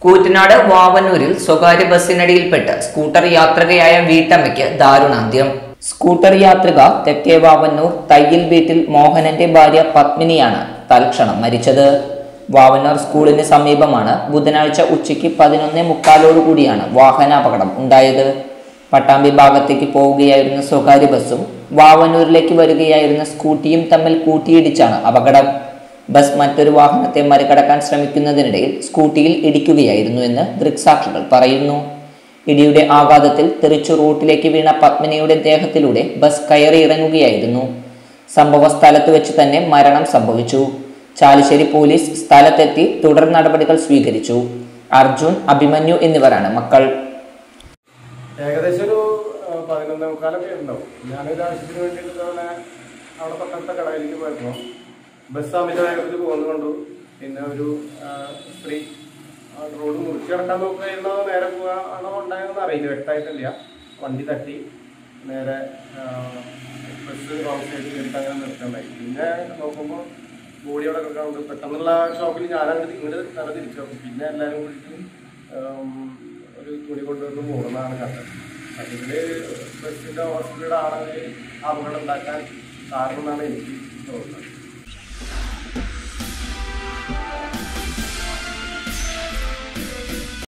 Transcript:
കൂറ്റനാട് വാവന്നൂരിൽ സ്വകാര്യ ബസ്സിനടിയിൽപ്പെട്ട് സ്കൂട്ടർ യാത്രികയായ വീട്ടമ്മയ്ക്ക് ദാരുണാന്ത്യം സ്കൂട്ടർ യാത്രിക തെക്കേ വാവന്നൂർ തയ്യിൽ വീട്ടിൽ മോഹനന്റെ ഭാര്യ പത്മിനിയാണ് തൽക്ഷണം മരിച്ചത് വാവന്നൂർ സ്കൂളിന് സമീപമാണ് ബുധനാഴ്ച ഉച്ചയ്ക്ക് പതിനൊന്നേ മുക്കാലോടുകൂടിയാണ് വാഹനാപകടം ഉണ്ടായത് പട്ടാമ്പി ഭാഗത്തേക്ക് പോവുകയായിരുന്ന സ്വകാര്യ ബസ്സും വാവന്നൂരിലേക്ക് വരികയായിരുന്ന സ്കൂട്ടിയും തമ്മിൽ കൂട്ടിയിടിച്ചാണ് അപകടം ബസ് മറ്റൊരു വാഹനത്തെ മറികടക്കാൻ ശ്രമിക്കുന്നതിനിടയിൽ സ്കൂട്ടിയിൽ ഇടിക്കുകയായിരുന്നു എന്ന് ദൃക്സാക്ഷികൾ പറയുന്നു ഇടിയുടെ ആഘാതത്തിൽ തെറിച്ചു റോട്ടിലേക്ക് വീണ പത്മിനിയുടെ ദേഹത്തിലൂടെ ബസ് കയറി ഇറങ്ങുകയായിരുന്നു സംഭവ സ്ഥലത്ത് വെച്ച് തന്നെ മരണം സംഭവിച്ചു ചാലിശ്ശേരി പോലീസ് സ്ഥലത്തെത്തി തുടർ നടപടികൾ സ്വീകരിച്ചു അർജുൻ അഭിമന്യു എന്നിവരാണ് മക്കൾ ഏകദേശം ഒരു ആ, പതിനൊന്നേ മുക്കാലൊക്കെ ഉണ്ടാവും ഞാനൊരു ആവശ്യത്തിന് വേണ്ടിയിട്ട് ഇതേപോലെ അവിടെ തൊട്ടടുത്ത കടയിലേക്ക് പോയപ്പോൾ ബസ് അമിത വേഗത്തിൽ പോകുന്നത് കണ്ടു പിന്നെ ഒരു ആ, സ്ത്രീ ആ, റോഡ് മുറിച്ച് കിടക്കാൻ നോക്കുകയായിരുന്നോ നേരെ പോകാണോ ഉണ്ടായെന്ന് അറിയില്ല വ്യക്തമായിട്ടില്ല വണ്ടി തട്ടി നേരെ ആ, ബസ് റോഡ് സൈഡിൽ കയറിയിട്ട് അങ്ങനെ നിർത്തുണ്ടായി പിന്നെ നോക്കുമ്പോൾ ബോഡി അവിടെ കിടക്കാറുണ്ട് പെട്ടെന്നുള്ള ഷോക്കിൽ ഞാനങ്ങോട്ട് ഇങ്ങോട്ട് തല തിരിച്ചു നോക്കും പിന്നെ എല്ലാവരും കൂടിയിട്ട് ഉം, ഒരു തുണി കൊണ്ടുവന്ന് മൂടുന്നതാണ് കണ്ടത് അതില് ബസ്സിന്റെ ഹോസ്പിറ്റലിയുടെ ആണെങ്കിൽ അപകടം ഉണ്ടാക്കാൻ കാരണം എന്നാണ് എനിക്ക് തോന്നുന്നത്